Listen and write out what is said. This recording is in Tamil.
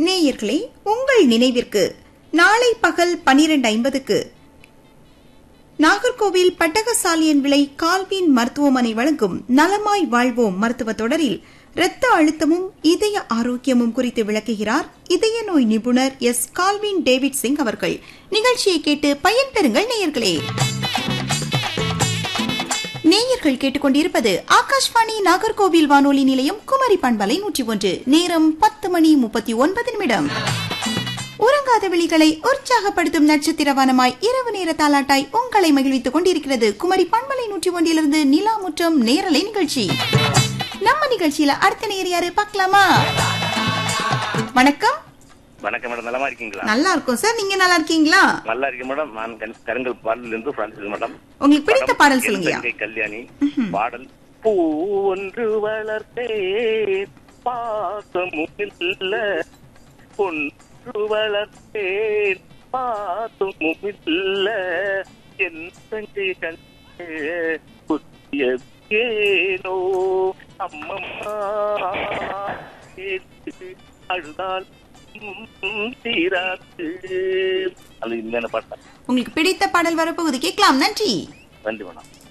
நேயர்களே உங்கள் நினைவிற்கு நாளை பகல் பனிரெண்டு ஐம்பதுக்கு நாகர்கோவில் பட்டகசாலியன் விலை கால்வின் மருத்துவமனை வழங்கும் நலமாய் வாழ்வோம் மருத்துவ தொடரில் இரத்த அழுத்தமும் இதய ஆரோக்கியமும் குறித்து விளக்குகிறார் இதய நோய் நிபுணர் எஸ் கால்வின் டேவிட் சிங் அவர்கள் நிகழ்ச்சியை கேட்டு பயன்பெறுங்கள் நேயர்களே நேயர்கள் கேட்டுக்கொண்டிருப்பது ஆகாஷ்வாணி நாகர்கோவில் வானொலி நிலையம் குமரி பண்பலை நூற்றி ஒன்று நேரம் பத்து மணி முப்பத்தி ஒன்பது நிமிடம் உறங்காத விழிகளை உற்சாகப்படுத்தும் நட்சத்திரவானமாய் இரவு நேர தாலாட்டாய் உங்களை மகிழ்வித்துக் கொண்டிருக்கிறது குமரி பண்பலை நூற்றி ஒன்றிலிருந்து நிலா முற்றம் நேரலை நிகழ்ச்சி நம்ம நிகழ்ச்சியில அடுத்த நேர் யாரு பார்க்கலாமா வணக்கம் வணக்கம் மேடம் நலமா இருக்கீங்களா நல்லா இருக்கும் சார் நீங்க நல்லா இருக்கீங்களா நல்லா இருக்கேன் மேடம் நான் கண்- கருங்கல் பாடல இருந்து பிரான்சிஸ் மேடம் உங்களுக்கு பிடித்த படம் பாடல் என் சொல்லுங்கயா தங்கை கல்யாணி பாடல் பூ ஒன்று வளர்த்தேன் பாசமும் இல்ல பொன்று வளர்த்தேன் பாசமும் இல்ல என் தங்கை கண்டு புத்திய ஏனோ அம்மம்மா கேட்டு அழுதால் ம், தீராது அது இனிமையான பாட்டு உங்களுக்கு பிடித்த பாடல் வரப்போகுது கேட்கலாம் நன்றி நன்றி மேடம்